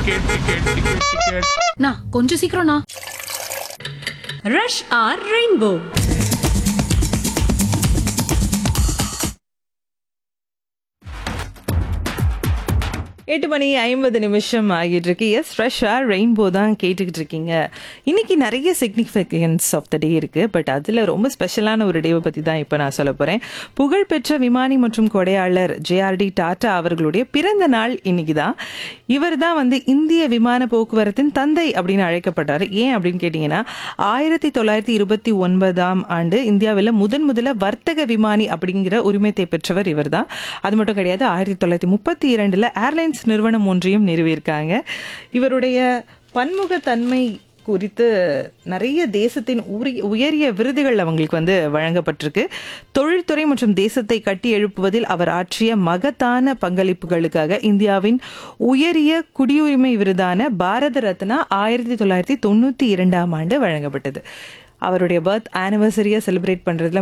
ticket ticket ticket ticket நான் கொஞ்சம் சீக்கிரம்ண்ணா rush R rainbow எட்டு மணி ஐம்பது நிமிஷம் ஆகிட்டு இருக்கு எஸ் ஃப்ரெஷ்ஷாக ரெயின்போ தான் கேட்டுக்கிட்டு இருக்கீங்க இன்னைக்கு நிறைய சிக்னிஃபிகன்ஸ் ஆஃப் த டே இருக்கு பட் அதில் ரொம்ப ஸ்பெஷலான ஒரு டேவை பற்றி தான் இப்போ நான் சொல்ல போகிறேன் புகழ்பெற்ற விமானி மற்றும் கொடையாளர் ஜேஆர்டி டாட்டா அவர்களுடைய பிறந்த நாள் இன்னைக்கு தான் இவர் தான் வந்து இந்திய விமான போக்குவரத்தின் தந்தை அப்படின்னு அழைக்கப்பட்டார் ஏன் அப்படின்னு கேட்டிங்கன்னா ஆயிரத்தி தொள்ளாயிரத்தி இருபத்தி ஒன்பதாம் ஆண்டு இந்தியாவில் முதன் முதல்ல வர்த்தக விமானி அப்படிங்கிற உரிமத்தை பெற்றவர் இவர் தான் அது மட்டும் கிடையாது ஆயிரத்தி தொள்ளாயிரத்தி முப்பத்தி இரண்டில் ஏர்லைன்ஸ் நிறுவனம் ஒன்றையும் நிறுவியிருக்காங்க இவருடைய பன்முகத்தன்மை குறித்து நிறைய தேசத்தின் உரி- உயரிய விருதுகள் அவங்களுக்கு வந்து வழங்கப்பட்டிருக்கு தொழில்துறை மற்றும் தேசத்தை கட்டி எழுப்புவதில் அவர் ஆற்றிய மகத்தான பங்களிப்புகளுக்காக இந்தியாவின் உயரிய குடியுரிமை விருதான பாரத ரத்னா ஆயிரத்தி தொள்ளாயிரத்தி தொண்ணூற்றி இரண்டாம் ஆண்டு வழங்கப்பட்டது அவருடைய பர்த் ஆனிவர்சரியை செலிப்ரேட் பண்ணுறதுல